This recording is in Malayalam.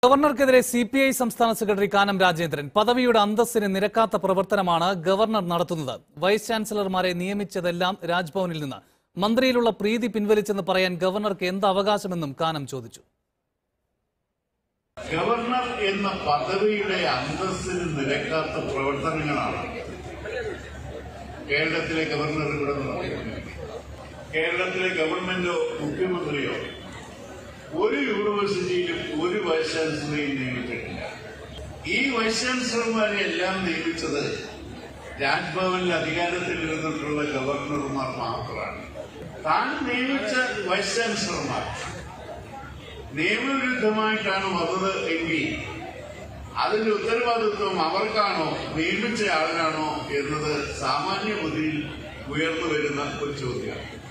ഗവർണർക്കെതിരെ സി പി ഐ സംസ്ഥാന സെക്രട്ടറി കാനം രാജേന്ദ്രൻ പദവിയുടെ അന്തസ്സിന് നിരക്കാത്ത പ്രവർത്തനമാണ് ഗവർണർ നടത്തുന്നത് വൈസ് ചാൻസലർമാരെ നിയമിച്ചതെല്ലാം രാജ്ഭവനിൽ നിന്ന് മന്ത്രിയിലുള്ള പ്രീതി പിൻവലിച്ചെന്ന് പറയാൻ ഗവർണർക്ക് എന്ത് അവകാശമെന്നും കാനം ചോദിച്ചു ഗവർണർ എന്ന പദവിയുടെ അന്തസ്സിന് നിരക്കാത്ത പ്രവർത്തനങ്ങളാണ് കേരളത്തിലെ ഗവർണർ ഇവിടെ നടത്തുന്നത് കേരളത്തിലെ ഗവൺമെന്റോ മുഖ്യമന്ത്രിയോ ഒരു യൂണിവേഴ്സിറ്റിയിലും ഒരു വൈസ് ചാൻസലറെയും നിയമിച്ചിട്ടില്ല ഈ വൈസ് ചാൻസലർമാരെ എല്ലാം നിയമിച്ചത് രാജ്ഭവനിൽ അധികാരത്തിൽ ഇരുന്നിട്ടുള്ള ഗവർണർമാർ മാത്രമാണ് താൻ നിയമിച്ച വൈസ് ചാൻസലർമാർ നിയമവിരുദ്ധമായിട്ടാണ് വന്നത് എങ്കിൽ അതിന്റെ ഉത്തരവാദിത്വം അവർക്കാണോ നിയമിച്ച ആളിനാണോ എന്നത് സാമാന്യ ബുദ്ധിയിൽ ഉയർന്നു വരുന്ന ഒരു ചോദ്യമാണ്